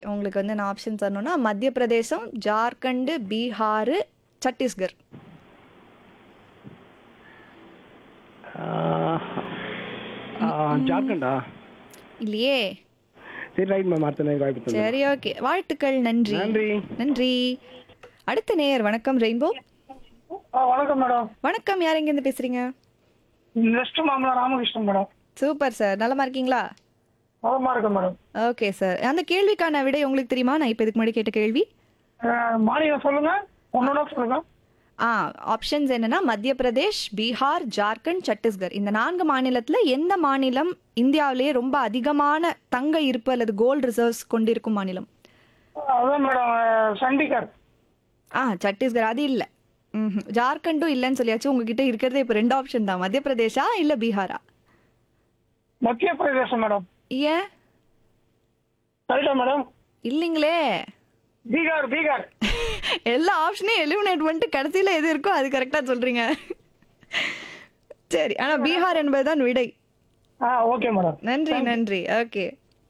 உங்களுக்கு வந்து நான் ஆப்ஷன் தரணும்னா மத்திய பிரதேசம் ஜார்க்கண்ட் பீகார் சத்தீஸ்கர் ஆஹ், ஆஹ், ஜார்க்கண்டா இல்லையே சரி ரைட் மேம் அடுத்த நேரம் வாய்ப்பு தந்தேன் சரி ஓகே வாழ்த்துக்கள் நன்றி நன்றி. நன்றி அடுத்த நேயர் வணக்கம் ரெயின்போ ஆ, வணக்கம் மேடம் வணக்கம் யார் எங்கேருந்து பேசுறீங்க வெஸ்ட் மாமலா ராமகிருஷ்ணன் மேடம் சூப்பர் சார் நலமா இருக்கீங்களா நலமா இருக்கேன் மேடம் ஓகே சார் அந்த கேள்விக்கான விடை உங்களுக்கு தெரியுமா நான் இப்போ இதுக்கு முன்னாடி கேட்ட கேள்வி அஹ், மாநிலம் சொல்லுங்க ஒன்னொன்னா சொல்லுங்க ஆ ஆப்ஷன்ஸ் என்னன்னா மத்திய பிரதேஷ் பீகார் ஜார்க்கண்ட் சத்தீஸ்கர் இந்த நான்கு மாநிலத்துல எந்த மாநிலம் இந்தியாவிலேயே ரொம்ப அதிகமான தங்க இருப்பு அல்லது கோல்டு ரிசர்வ்ஸ் கொண்டிருக்கும் மாநிலம் அதான் மேடம் அஹ், சண்டிகர் ஆ சத்தீஸ்கர் அது இல்லை ம் ஜார்க்கண்டும் இல்லைன்னு சொல்லியாச்சு உங்ககிட்ட இருக்கிறதே இப்போ ரெண்டு ஆப்ஷன் தான் மத்திய பிரதேஷா இல்லை பீகாரா மத்திய பிரதேசம் மேடம் ஏன் கரெக்டா மேடம் இல்லைங்களே பீகார் பீகார் எல்லா ஆப்ஷனையும் எலிமினேட் பண்ணிட்டு கடைசியில் எது இருக்கோ அது கரெக்டாக சொல்கிறீங்க சரி ஆனால் பீகார் என்பதுதான் விடை ஆ ஓகே மேடம் நன்றி நன்றி ஓகே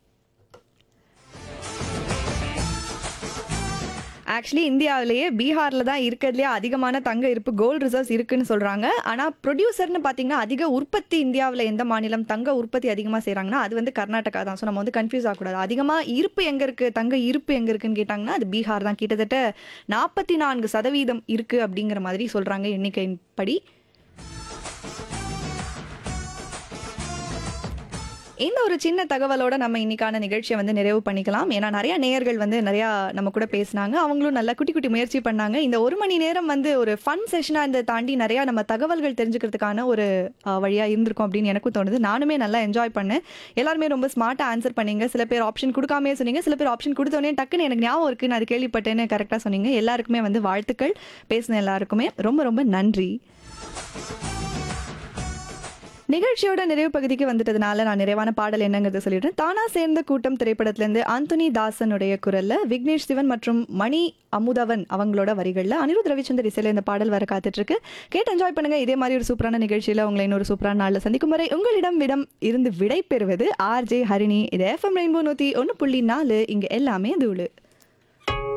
ஆக்சுவலி இந்தியாவிலேயே பீகாரில் தான் இருக்கிறதுலே அதிகமான தங்க இருப்பு கோல்டு ரிசர்வ்ஸ் இருக்குன்னு சொல்கிறாங்க ஆனால் ப்ரொடியூசர்னு பார்த்தீங்கன்னா அதிக உற்பத்தி இந்தியாவில் எந்த மாநிலம் தங்க உற்பத்தி அதிகமாக செய்கிறாங்கன்னா அது வந்து கர்நாடகா தான் ஸோ நம்ம வந்து கன்ஃபியூஸ் ஆகக்கூடாது அதிகமாக இருப்பு எங்கே இருக்குது தங்க இருப்பு எங்கே இருக்குன்னு கேட்டாங்கன்னா அது பீகார் தான் கிட்டத்தட்ட நாற்பத்தி நான்கு சதவீதம் இருக்குது அப்படிங்கிற மாதிரி சொல்கிறாங்க எண்ணிக்கையின்படி இந்த ஒரு சின்ன தகவலோட நம்ம இன்னைக்கான நிகழ்ச்சியை வந்து நிறைவு பண்ணிக்கலாம் ஏன்னா நிறைய நேயர்கள் வந்து நிறையா நம்ம கூட பேசினாங்க அவங்களும் நல்லா குட்டி குட்டி முயற்சி பண்ணாங்க இந்த ஒரு மணி நேரம் வந்து ஒரு ஃபன் செஷனாக இருந்ததை தாண்டி நிறையா நம்ம தகவல்கள் தெரிஞ்சுக்கிறதுக்கான ஒரு வழியாக இருந்திருக்கும் அப்படின்னு எனக்கும் தோணுது நானுமே நல்லா என்ஜாய் பண்ணேன் எல்லாருமே ரொம்ப ஸ்மார்ட்டாக ஆன்சர் பண்ணீங்க சில பேர் ஆப்ஷன் கொடுக்காமே சொன்னீங்க சில பேர் ஆப்ஷன் கொடுத்தோடனே டக்குன்னு எனக்கு ஞாபகம் இருக்குது நான் அது கேள்விப்பட்டேன்னு கரெக்டாக சொன்னீங்க எல்லாருக்குமே வந்து வாழ்த்துக்கள் பேசின எல்லாருக்குமே ரொம்ப ரொம்ப நன்றி நிகழ்ச்சியோட நிறைவு பகுதிக்கு வந்துட்டதுனால நான் நிறைவான பாடல் என்னங்கிறத சொல்லிடுறேன் தானா சேர்ந்த கூட்டம் திரைப்படத்திலேருந்து ஆந்தோனி தாசனுடைய குரல்ல விக்னேஷ் சிவன் மற்றும் மணி அமுதவன் அவங்களோட வரிகளில் அனிருத் ரவிச்சந்தர் இசையில இந்த பாடல் வர காத்துட்டு இருக்கு கேட்டு என்ஜாய் பண்ணுங்க இதே மாதிரி ஒரு சூப்பரான நிகழ்ச்சியில உங்களை இன்னொரு சூப்பரான நாளில் சந்திக்கும் வரை உங்களிடம் விடம் இருந்து விடை பெறுவது ஆர் ஜே ஹரிணி இது எஃப்எம் ரெயின்போ நூத்தி ஒன்று புள்ளி நாலு இங்க எல்லாமே தூளு